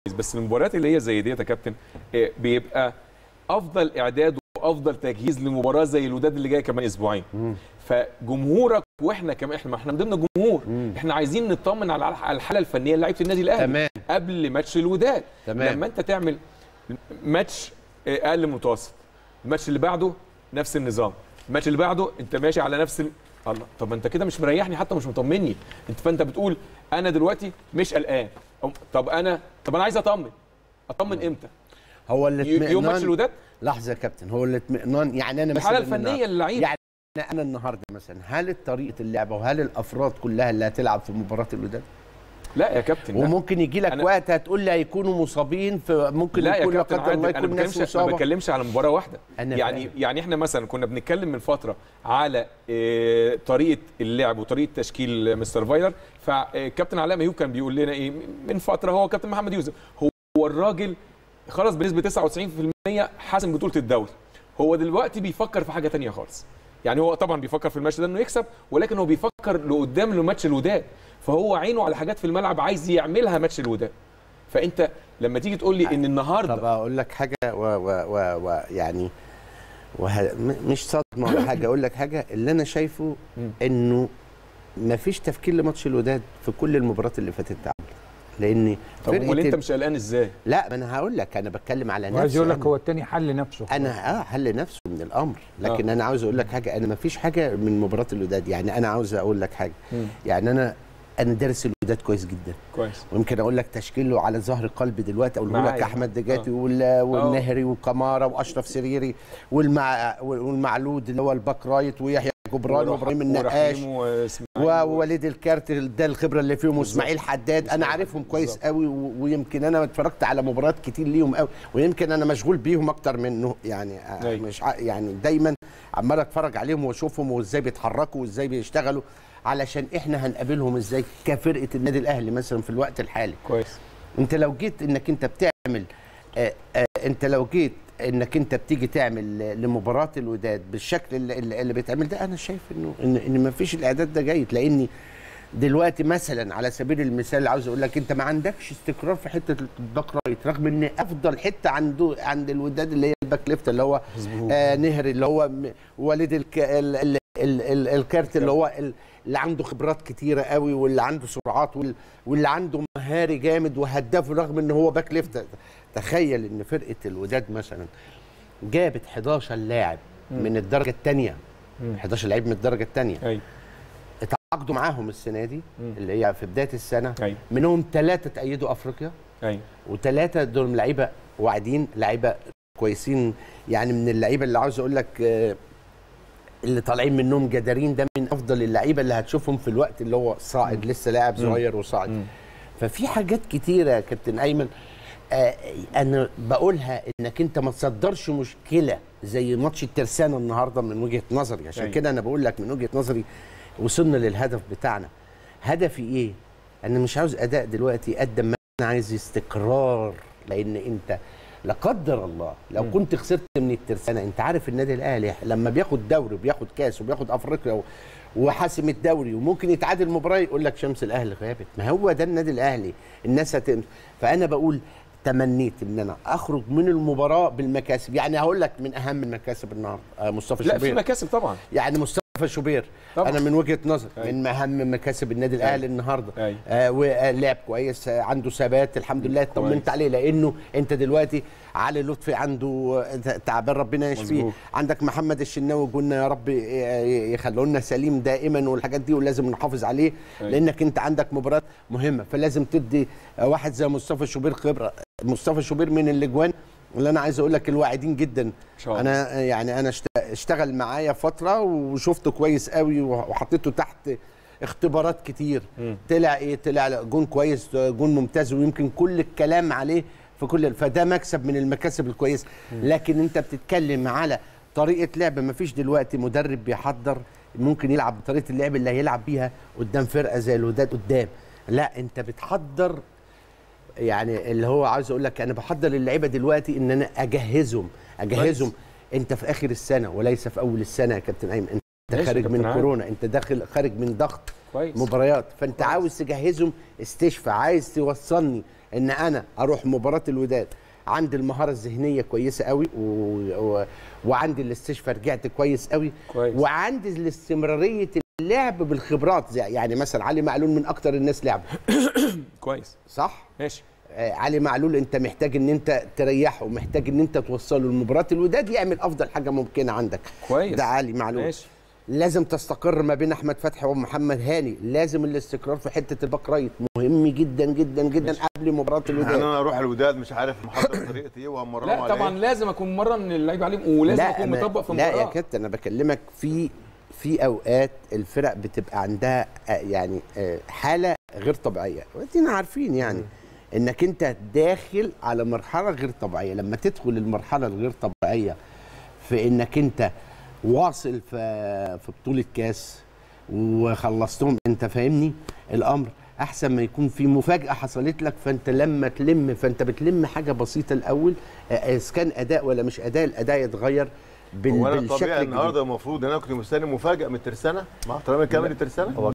بس المباريات اللي هي زي ديت يا كابتن آه، بيبقى افضل اعداد وافضل تجهيز لمباراه زي الوداد اللي جايه كمان اسبوعين فجمهورك واحنا كمان احنا ما احنا من ضمن الجمهور احنا عايزين نطمن على على الحاله الفنيه لعيبه النادي الاهلي تمام. قبل ماتش الوداد تمام. لما انت تعمل ماتش آه، اقل من متوسط الماتش اللي بعده نفس النظام الماتش اللي بعده انت ماشي على نفس ال... الله طب ما انت كده مش مريحني حتى مش مطمني انت فانت بتقول انا دلوقتي مش قلقان أو- طب انا طب انا عايز اطمن اطمن امتى هو يوم ماتش الاطمئنان الوداد لحظه يا كابتن هو الاطمئنان يعني انا الحاله مثلا الفنيه للعيب يعني انا النهارده مثلا هل طريقه اللعبه وهل الافراد كلها اللي هتلعب في مباراه الوداد لا يا كابتن لا. وممكن يجي لك أنا- وقت هتقول لي هيكونوا مصابين فممكن لا يا يكون لا كابتن قدر الله عادل انا يكون ما ناس بتكلمش ما مصابه بتكلمش على مباراه واحده أنا يعني فاهم. يعني احنا مثلا كنا بنتكلم من فتره على آه، طريقه اللعب وطريقه تشكيل مستر فايلر فكابتن علاء ميوب كان بيقول لنا ايه من فتره هو كابتن محمد يوسف هو هو الراجل خلاص بنسبه 99% حاسم بطوله الدوري هو دلوقتي بيفكر في حاجه تانية خالص يعني هو طبعا بيفكر في الماتش ده انه يكسب ولكن هو بيفكر لقدام لماتش الوداد فهو عينه على حاجات في الملعب عايز يعملها ماتش الوداد فانت لما تيجي تقول لي ان النهارده طب اقول لك حاجه و, و, و, و يعني وه... م- مش صدمه ولا حاجه اقول لك حاجه اللي انا شايفه انه ما فيش تفكير لماتش الوداد في كل المباريات اللي فاتت اتعملت لان طب امال فرقة انت ال- مش قلقان ازاي؟ لا ما انا هقول لك انا بتكلم على وعايز نفسي يقول لك أنا. هو التاني حل نفسه انا اه حل نفسه من الامر لكن آه. انا عاوز اقول لك حاجه انا ما فيش حاجه من مباراه الوداد يعني انا عاوز اقول لك حاجه يعني انا انا دارس الوداد كويس جدا كويس ويمكن اقول لك تشكيله على ظهر قلب دلوقتي اقول لك معايا. احمد دجاتي آه. وال- والنهري وكمارا واشرف سريري والمع والمعلود اللي هو الباك رايت ويحيى جبران وابراهيم النقاش ورحيم واسماعيل ووليد الكارت ده الخبره اللي فيهم واسماعيل حداد انا إسماعيل عارفهم حداد، كويس بالظبط. قوي و- ويمكن انا اتفرجت على مباريات كتير ليهم قوي ويمكن انا مشغول بيهم اكتر منه يعني آه، أيوة. مش ع- يعني دايما عمال اتفرج عليهم واشوفهم وازاي بيتحركوا وازاي بيشتغلوا علشان احنا هنقابلهم ازاي كفرقه النادي الاهلي مثلا في الوقت الحالي كويس انت لو جيت انك انت بتعمل آه آه انت لو جيت انك انت بتيجي تعمل آه، لمباراه الوداد بالشكل اللي, اللي اللي بيتعمل ده انا شايف انه ان ان ما فيش الاعداد ده جيد لاني دلوقتي مثلا على سبيل المثال عاوز اقول لك انت ما عندكش استقرار في حته الباك رايت رغم ان افضل حته عنده عند الوداد اللي هي الباك ليفت اللي هو آه نهري اللي هو م- وليد الك... ال... ال... ال... ال... الكارت اللي هو ال... اللي عنده خبرات كتيره قوي واللي عنده سرعات وال... واللي عنده مهاري جامد وهداف رغم ان هو باك ليفت تخيل ان فرقه الوداد مثلا جابت 11 لاعب من الدرجه الثانيه 11 لعيب من الدرجه الثانيه ايوه اتعاقدوا معاهم السنه دي اللي هي في بدايه السنه ايوه منهم ثلاثه تأيدوا افريقيا ايوه وثلاثه دول لعيبه واعدين لعيبه كويسين يعني من اللعيبه اللي عاوز اقول لك آه، اللي طالعين منهم جدارين ده من افضل اللعيبه اللي هتشوفهم في الوقت اللي هو صاعد لسه لاعب صغير وصاعد ففي حاجات كتيره يا كابتن ايمن آه انا بقولها انك انت ما تصدرش مشكله زي ماتش الترسانه النهارده من وجهه نظري عشان أيوة. كده انا بقول لك من وجهه نظري وصلنا للهدف بتاعنا هدفي ايه انا مش عاوز اداء دلوقتي قد ما انا عايز استقرار لان انت لا قدر الله لو كنت خسرت من الترسانه انت عارف النادي الاهلي لما بياخد دوري وبياخد كاس وبياخد افريقيا و- وحاسم الدوري وممكن يتعادل مباراه يقول لك شمس الاهلي غابت ما هو ده النادي الاهلي الناس هت... فانا بقول تمنيت ان انا اخرج من المباراه بالمكاسب يعني هقول لك من اهم المكاسب النهارده آه، مصطفى لا في شوبير مكاسب طبعا يعني مصطفى شوبير طبعاً. انا من وجهه نظر أيوة. من اهم مكاسب النادي الاهلي النهارده أيوة. آه ولعب كويس آه عنده ثبات الحمد لله اطمنت كويس. عليه لانه انت دلوقتي علي لطفي عنده آه، تعبان ربنا يشفيه مظبوط. عندك محمد الشناوي قلنا يا رب يخلوا لنا سليم دائما والحاجات دي ولازم نحافظ عليه أيوة. لانك انت عندك مباراه مهمه فلازم تدي آه، واحد زي مصطفى شوبير خبره مصطفى شوبير من الاجوان اللي انا عايز اقول لك الواعدين جدا شاء الله. انا يعني انا اشت- اشتغل معايا فتره وشفته كويس قوي وحطيته تحت اختبارات كتير طلع ايه طلع جون كويس جون ممتاز ويمكن كل الكلام عليه في كل فده مكسب من المكاسب الكويسه لكن انت بتتكلم على طريقه لعب ما فيش دلوقتي مدرب بيحضر ممكن يلعب بطريقه اللعب اللي هيلعب بيها قدام فرقه زي الوداد قدام لا انت بتحضر يعني اللي هو عاوز اقول لك انا بحضر اللعيبه دلوقتي ان انا اجهزهم اجهزهم كويس. انت في اخر السنه وليس في اول السنه يا كابتن ايمن انت ماشي يا خارج كابتن من عادل. كورونا انت داخل خارج من ضغط كويس مباريات فانت عاوز تجهزهم استشفى عايز توصلني ان انا اروح مباراه الوداد عندي المهاره الذهنيه كويسه قوي و... و... وعندي الاستشفاء رجعت كويس قوي كويس. وعندي الاستمراريه اللعب بالخبرات زي يعني مثلا علي معلول من اكتر الناس لعب كويس صح ماشي آه، علي معلول انت محتاج ان انت تريحه محتاج ان انت توصله لمباراه الوداد يعمل افضل حاجه ممكنه عندك كويس ده علي معلول ماشي لازم تستقر ما بين احمد فتحي ومحمد هاني لازم الاستقرار في حته الباك رايت مهم جدا جدا جدا قبل مباراه يعني الوداد انا اروح الوداد مش عارف محضر طريقه ايه وهمرنه لا على طبعا إيه؟ لازم اكون مره من اللعيبه عليهم ولازم اكون ما- مطبق في لا يا المباراه كابتن انا بكلمك في في اوقات الفرق بتبقى عندها آه، يعني آه، حاله غير طبيعيه ودينا عارفين يعني انك انت داخل على مرحله غير طبيعيه لما تدخل المرحله الغير طبيعيه في انك انت واصل في في بطوله كاس وخلصتهم انت فاهمني الامر احسن ما يكون في مفاجاه حصلت لك فانت لما تلم فانت بتلم حاجه بسيطه الاول آه، اذا كان اداء ولا مش اداء الاداء يتغير بال- هو انا بالشكل طبيعي الجديد. النهارده المفروض ان انا كنت مستني مفاجاه من ترسانه مع احترامي كامل لترسانه